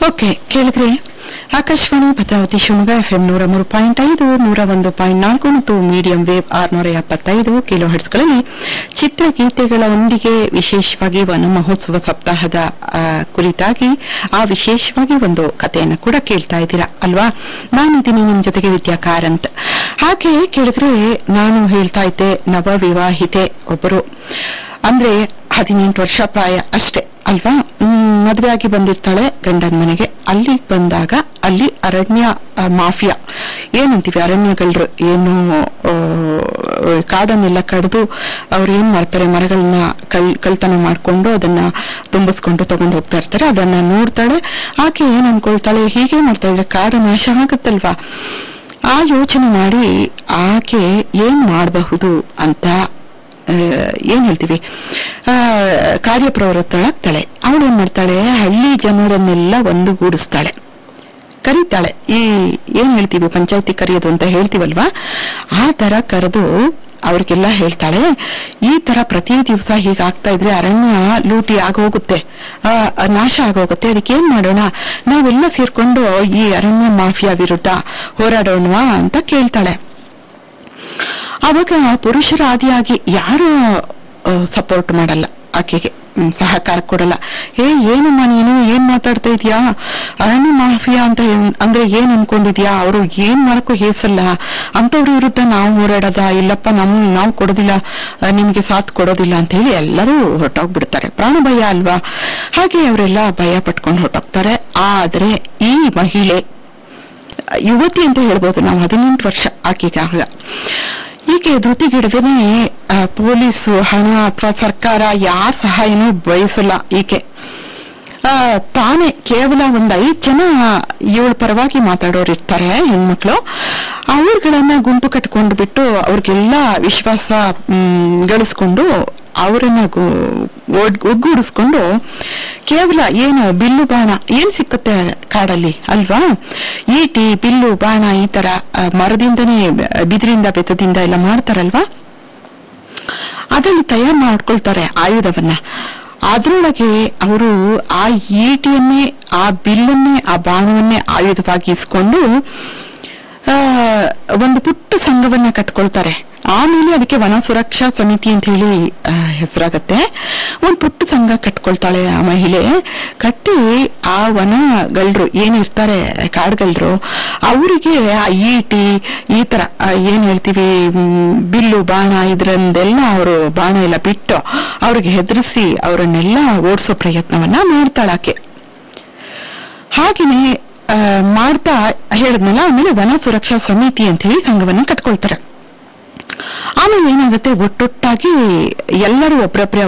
okay ಕೇಳಿದ್ರೆ Akashvani Bhadravati Shivamogga FM ನೂರ ಮೂರು ಪಾಯಿಂಟ್ ಐದು ನೂರ ಒಂದು ಪಾಯಿಂಟ್ ನಾಲ್ಕು ಮತ್ತು ಮೀಡಿಯಂ ವೇವ್ ಆರ್ನೂರ ಎಪ್ಪತ್ತೈದು ಕಿಲೋ ಹರ್ಟ್ಸ್ಗಳಲ್ಲಿ ಚಿತ್ರಗೀತೆಗಳ ಒಂದಿಗೆ ವಿಶೇಷವಾಗಿ ವನ ಮಹೋತ್ಸವ ಸಪ್ತಾಹದ ಆ, ಕುರಿತಾಗಿ ಆ ವಿಶೇಷವಾಗಿ ಒಂದು ಕಥೆಯನ್ನು ಕೂಡ ಕೇಳ್ತಾ ಇದ್ದೀರಾ ಅಲ್ವಾ ನಾನಿದ್ದೀನಿ ನಿಮ್ ಜೊತೆಗೆ ವಿದ್ಯಾ ಕಾರಂತ್ ಹಾಗೆ ಕೇಳಿದ್ರೆ ನಾನು ಹೇಳ್ತಾ ಇದ್ದೆ ನವ ವಿವಾಹಿತೆ ಒಬ್ಬರು ಅಂದ್ರೆ ಹದಿನೆಂಟು ವರ್ಷ ಪ್ರಾಯ ಅಷ್ಟೇ ಅಲ್ವಾ ಹ್ಮ್, ಮದುವೆ ಆಗಿ ಬಂದಿರ್ತಾಳೆ ಗಂಡನ ಮನೆಗೆ ಅಲ್ಲಿ ಬಂದಾಗ ಅಲ್ಲಿ ಅರಣ್ಯ ಆ, ಮಾಫಿಯಾ ಏನಂತೀವಿ ಅರಣ್ಯಗಳ್ರು ಏನು ಆ, ಕಾಡನ್ನೆಲ್ಲ ಕಡಿದು ಅವ್ರು ಏನ್ ಮಾಡ್ತಾರೆ ಮರಗಳನ್ನ ಕಳ್ ಕಳ್ತನ ಮಾಡ್ಕೊಂಡು ಅದನ್ನ ತುಂಬಿಸ್ಕೊಂಡು ತಗೊಂಡು ಹೋಗ್ತಾ ಇರ್ತಾರೆ ಅದನ್ನ ನೋಡ್ತಾಳೆ ಆಕೆ ಏನ್ ಅನ್ಕೊಳ್ತಾಳೆ ಹೀಗೆ ಮಾಡ್ತಾ ಇದ್ರೆ ಕಾಡು ನಾಶ ಆಗುತ್ತಲ್ವಾ ಆ ಯೋಚನೆ ಮಾಡಿ ಆಕೆ ಏನ್ ಮಾಡಬಹುದು ಅಂತ ಆ, ಏನ್ ಹೇಳ್ತೀವಿ ಆ, ಕಾರ್ಯಪ್ರವೃತ್ತಳಾಗ್ತಾಳೆ ಅವಳು ಏನ್ ಮಾಡ್ತಾಳೆ ಹಳ್ಳಿ ಜನರನ್ನೆಲ್ಲ ಒಂದುಗೂಡಿಸ್ತಾಳೆ ಕರೀತಾಳೆ ಈ ಏನ್ ಹೇಳ್ತೀವಿ ಪಂಚಾಯತಿ ಕರೆಯೋದು ಅಂತ ಹೇಳ್ತೀವಲ್ವಾ ಆ ತರ ಕರೆದು ಅವ್ರಿಗೆಲ್ಲ ಹೇಳ್ತಾಳೆ ಈ ತರ ಪ್ರತಿ ದಿವಸ ಹೀಗಾಗ್ತಾ ಇದ್ರೆ ಅರಣ್ಯ ಲೂಟಿ ಆಗೋಗುತ್ತೆ ಆ, ಆ, ನಾಶ ಆಗೋಗುತ್ತೆ ಅದಕ್ಕೆ ಏನ್ ಮಾಡೋಣ ನಾವೆಲ್ಲ ಸೇರ್ಕೊಂಡು ಈ ಅರಣ್ಯ ಮಾಫಿಯಾ ವಿರುದ್ಧ ಹೋರಾಡೋಣವಾ ಅಂತ ಕೇಳ್ತಾಳೆ ಅವಾಗ ಪುರುಷರ ಆದಿಯಾಗಿ ಯಾರು ಸಪೋರ್ಟ್ ಮಾಡಲ್ಲ ಆಕೆಗೆ ಹ್ಮ್, ಸಹಕಾರ ಕೊಡಲ್ಲ ಏ ಏನಮ್ಮ ನೀನು ಏನ್ ಮಾತಾಡ್ತಾ ಇದೀಯಾ ಅರಣ್ಯ ಮಾಫಿಯಾ ಅಂತ ಏನ್- ಅಂದ್ರೆ ಏನ್ ಅನ್ಕೊಂಡಿದ್ಯಾ ಅವರು ಏನ್ ಮಾಡಕ್ಕೂ ಹೇಸಲ್ಲ ಅಂತವ್ರ ವಿರುದ್ಧ ನಾವು ಹೋರಾಡೋದ ಇಲ್ಲಪ್ಪ ನಮ್ ನಾವು ಕೊಡೋದಿಲ್ಲ ಆ, ನಿಮ್ಗೆ ಸಾಥ್ ಕೊಡೋದಿಲ್ಲ ಅಂತ ಹೇಳಿ ಎಲ್ಲರೂ ಹೊರಟೋಗ್ಬಿಡ್ತಾರೆ ಪ್ರಾಣ ಭಯ ಅಲ್ವಾ ಹಾಗೆ ಅವರೆಲ್ಲ ಭಯ ಪಟ್ಕೊಂಡು ಹೊರಟೋಗ್ತಾರೆ ಆದ್ರೆ ಈ ಮಹಿಳೆ ಯುವತಿ ಅಂತ ಹೇಳ್ಬೋದು ನಾವು ಹದಿನೆಂಟು ವರ್ಷ ಆಕೆಗೆ ಆಗ ಈಕೆ ಧೃತಿಗಿಡದೇನೆ ಆ, ಪೊಲೀಸು ಹಣ ಅಥವಾ ಸರ್ಕಾರ ಯಾರ ಸಹಾಯನೂ ಬಯಸಲ್ಲ ಈಕೆ ಆ, ತಾನೇ ಕೇವಲ ಒಂದ್ ಐದ್ ಜನ ಇವಳ ಪರವಾಗಿ ಮಾತಾಡೋರು ಇರ್ತಾರೆ ಹೆಣ್ಮಕ್ಳು ಅವ್ರುಗಳನ್ನ ಗುಂಪು ಕಟ್ಕೊಂಡು ಬಿಟ್ಟು ಅವ್ರಿಗೆಲ್ಲ ವಿಶ್ವಾಸ ಮ್, ಗಳಿಸ್ಕೊಂಡು ಅವರನ್ನ ಒಗ್ಗೂಡಿಸ್ಕೊಂಡು ಕೇವಲ ಏನು ಬಿಲ್ಲು ಬಾಣ ಏನ್ ಸಿಕ್ಕುತ್ತೆ ಕಾಡಲ್ಲಿ ಅಲ್ವಾ ಈಟಿ ಬಿಲ್ಲು ಬಾಣ ಈ ತರ ಆ, ಮರದಿಂದನೇ ಬಿದಿರಿಂದ ಬೆತ್ತದಿಂದ ಎಲ್ಲ ಮಾಡ್ತಾರಲ್ವಾ ಅದನ್ನು ತಯಾರು ಮಾಡ್ಕೊಳ್ತಾರೆ ಆಯುಧವನ್ನ ಅದ್ರೊಳಗೆ ಅವರು ಆ ಈಟಿಯನ್ನೇ ಆ ಬಿಲ್ಲನ್ನೇ ಆ ಬಾಣವನ್ನೇ ಆಯುಧವಾಗಿ ಇಸ್ಕೊಂಡು ಆ, ಒಂದು ಪುಟ್ಟ ಸಂಘವನ್ನ ಕಟ್ಕೊಳ್ತಾರೆ ಆಮೇಲೆ ಅದಕ್ಕೆ ವನ ಸುರಕ್ಷಾ ಸಮಿತಿ ಅಂತ ಹೇಳಿ ಹೆಸರಾಗತ್ತೆ ಒಂದು ಪುಟ್ಟ ಸಂಘ ಕಟ್ಕೊಳ್ತಾಳೆ ಆ ಮಹಿಳೆ ಕಟ್ಟಿ ಆ ವನಗಳ್ರು ಏನಿರ್ತಾರೆ ಕಾಡ್ಗಳ್ರು ಅವರಿಗೆ ಆ ಈಟಿ ಈ ತರ ಆ, ಏನ್ ಹೇಳ್ತೀವಿ ಮ್, ಬಿಲ್ಲು ಬಾಣ ಇದ್ರಂದೆಲ್ಲ ಅವರು ಬಾಣ ಎಲ್ಲ ಬಿಟ್ಟು ಅವ್ರಿಗೆ ಹೆದರಿಸಿ ಅವರನ್ನೆಲ್ಲ ಓಡಿಸೋ ಪ್ರಯತ್ನವನ್ನ ಮಾಡ್ತಾಳಾಕೆ ಹಾಗೆಯೇ ಆ, ಮಾಡ್ತಾ ಹೇಳಿದ್ಮೇಲೆ ಆಮೇಲೆ ವನ ಸುರಕ್ಷಾ ಸಮಿತಿ ಅಂತ ಹೇಳಿ ಸಂಘವನ್ನ ಕಟ್ಕೊಳ್ತಾರೆ ಆಮೇಲೆ ಏನಾಗುತ್ತೆ ಒಟ್ಟೊಟ್ಟಾಗಿ ಎಲ್ಲರೂ ಒಬ್ರೊಬ್ರೆ